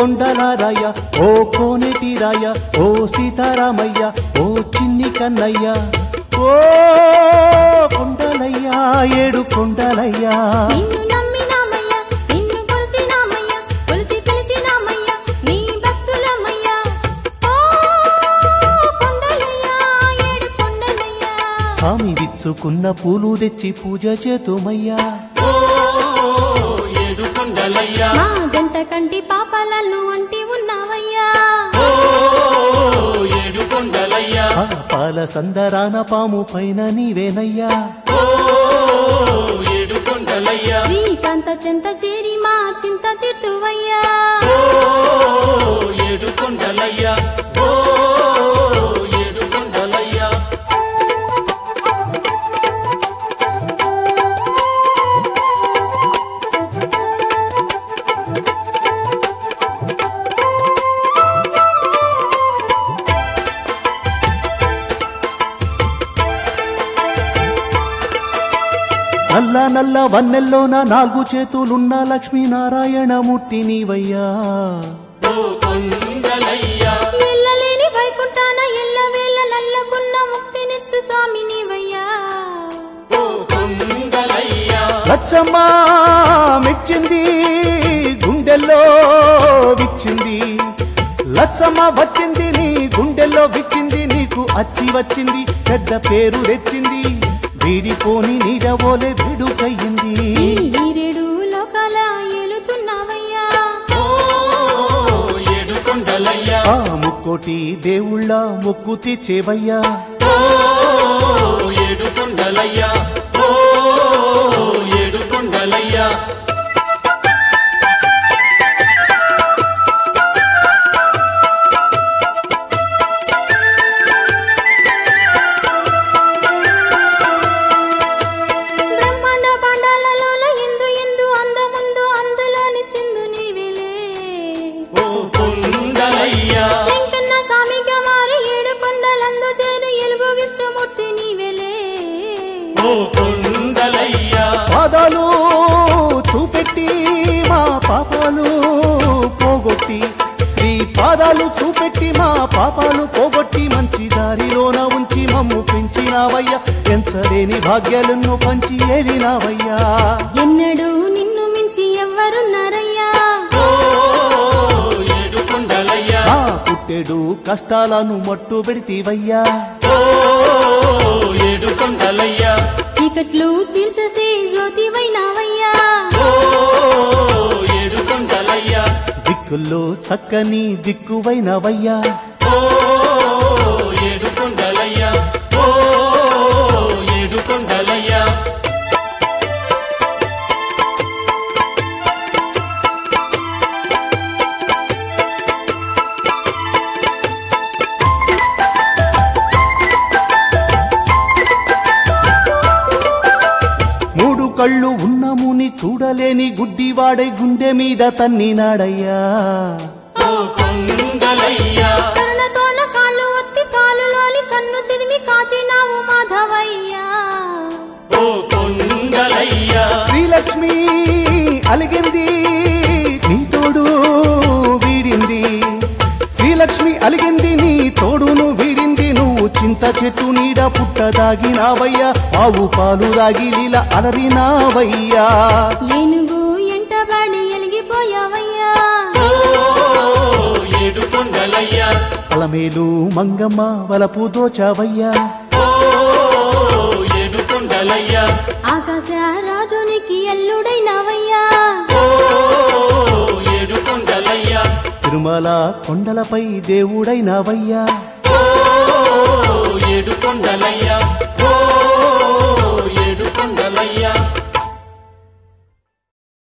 కొండలారయ్య ఓ కోనేటిరాయ ఓ సీతారామయ్య ఓ చిన్ని కన్నయ్య ఓ కొండలయ్య ఏడు కొండలయ్యా నిన్ను నమ్మినామయ్యా నిన్ను కొలిచినామయ్యా కొలిచి పిలిచినామయ్యా నీ భక్తులమయ్యా ఓ కొండలయ్యా ఏడు కొండలయ్యా స్వామి విచ్చుకున్న పూలు తెచ్చి పూజ చేతుమయ్యా ఓ ఏడు కొండలయ్యా మా జంట కంటి పాపాలను అంటి ఉన్నావయ్యా ఓ ఏడు కొండలయ్యా ఆ పాల సందరాన పాము పైన నీవేనయ్యా ఓ ఏడు కొండలయ్యా శ్రీకాంత చెంత చేరి మా చింత తిట్టువయ్యా ఓ ఏడు కొండలయ్యా ఓ ఏడు కొండలయ్యా నల్ల నల్ల వన్నెల్లోన నాలుగు చేతులున్న లక్ష్మీనారాయణ మూర్తి నీవయ్యా ఓ కొండలయ్యా ఎల్లలేని వైకుంఠాన ఎల్లవేళ నల్లకున్న ముక్తినిచ్చు స్వామి నీవయ్యా ఓ కొండలయ్యా లచ్చమ్మ మెచ్చింది గుండెల్లో విచ్చింది లచ్చమ్మ వచ్చింది నీ గుండెల్లో విచ్చింది నీకు అచ్చి వచ్చింది పెద్ద పేరు తెచ్చింది వీడిపోని నీడవోలే విడుకయ్యింది ఈ ఈరేడు లోకాల ఏలుతున్నావయ్యా ఓ ఏడు కొండలయ్యా ఆ ముక్కోటి దేవుళ్ళ మొక్కు తీర్చేవయ్యా ఓ ఏడు కొండలయ్యా ఓ ఏడు కొండలయ్యా బ్రహ్మాండ పాండాలలోన ఎందు ఎందు అందముందు అందులోని చిందు నీవేలే ఓ కొండలయ్యా వెంకన్న స్వామిగా వారి ఏడు కొండలందు చేరు ఎలుగు విష్ణుమూర్తి నీవేలే ఓ కొండలయ్యా పాదాలు చూపెట్టి మా పాపాలు పోగొట్టి శ్రీ పాదాలు చూపెట్టి మా పాపాలు పోగొట్టి మంచి దారిలోన ఉంచి మమ్ము పెంచినావయ్యా ఎంచలేని భాగ్యాలను పంచి ఏలినావయ్యా ఎన్నడూ నిన్ను మించి ఎవ్వరున్నారయ్యా ఓ ఏడు కొండలయ్యా నా పుట్టెడు కష్టాలను మట్టు పెడితీవయ్యా ఓ ఏడు కొండలయ్యా చీకట్లు చీల్చేసి జ్యోతివైనావయ్యా ఓ ఏడు కొండలయ్యా దిక్కుల్లో చక్కని దిక్కువైనవయ్యా ఓ ఏడు కొండలయ్యా ఓ ఏడు కొండలయ్యా మూడు కళ్ళు ఉన్న ముని చూడలేని గుడ్డివాడై గుండె మీద తన్నినాడయ్యా ఓ కొండలయ్యా కరుణతోన కాళ్ళు ఒత్తి కాలులోని కన్ను చిదిమి కాచినావు మాధవయ్యా ఓ కొండలయ్యా శ్రీలక్ష్మి అలిగింది నీ తోడు వీడింది శ్రీలక్ష్మి అలిగింది నీ తోడును వీడింది నువ్వు చింత చెట్టు నీడ పుట్ట దాగినావయ్యా ఆవు పాలు దాగి లీల అలరినావయ్యా ఏనుగు ఎంటబడి ఎలిగిపోయావయ్యా ఓ ఏడు కొండలయ్యా అలమేలు మంగమ్మ వలపు దోచావయ్యా ఓ ఏడు కొండలయ్యా ఆకాశ రాజునికి ఎల్లుడైనావయ్యా ఓ ఏడు కొండలయ్యా తిరుమల కొండలపై దేవుడైనావయ్యా ఓ ఏడు కొండలయ్యా